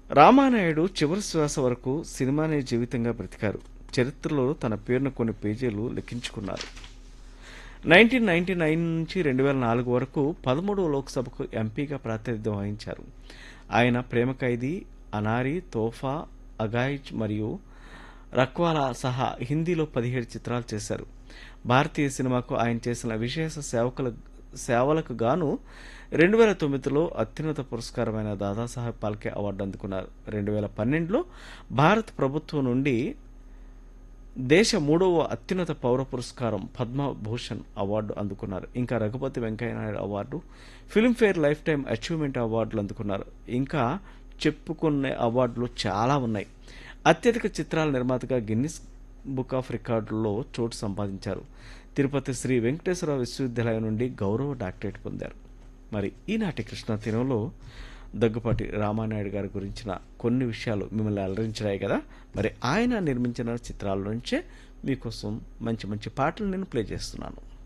రామానాయుడు చివరి శ్వాస వరకు సినిమానే జీవితంగా బ్రతికారు చరిత్రలో తన పేరున కొన్ని పేజీలు లిఖించుకున్నారు నైన్టీన్ నైన్టీ నైన్ నుంచి రెండు వేల నాలుగు వరకు పదమూడవ లోక్సభకు ఎంపీగా ప్రాతినిధ్యం వహించారు ఆయన ప్రేమ ఖైదీ అనారి తోఫా అగాయిజ్ మరియు రక్వాలా సహా హిందీలో పదిహేడు చిత్రాలు చేశారు భారతీయ సినిమాకు ఆయన చేసిన విశేష సేవకుల సేవలకు గాను రెండు వేల తొమ్మిదిలో అత్యున్నత పురస్కారమైన దాదాసాహెబ్ పాల్కే అవార్డు అందుకున్నారు రెండు వేల పన్నెండులో భారత ప్రభుత్వం నుండి దేశ మూడవ అత్యున్నత పౌర పురస్కారం పద్మభూషణ్ అవార్డు అందుకున్నారు ఇంకా Raghupathi Venkaiah Naidu award Filmfare lifetime achievement అవార్డులు అందుకున్నారు ఇంకా చెప్పుకునే అవార్డులు చాలా ఉన్నాయి అత్యధిక చిత్రాల నిర్మాతగా గిన్నిస్ బుక్ ఆఫ్ రికార్డుల్లో చోటు సంపాదించారు తిరుపతి శ్రీ వెంకటేశ్వర విశ్వవిద్యాలయం నుండి గౌరవ డాక్టరేట్ పొందారు మరి ఈనాటి కృష్ణ తీరంలో దగ్గుపాటి రామానాయుడు గారి గురించిన కొన్ని విషయాలు మిమ్మల్ని అలరించాయి కదా మరి ఆయన నిర్మించిన చిత్రాల నుంచే మీకోసం మంచి మంచి పాటలు నేను ప్లే చేస్తున్నాను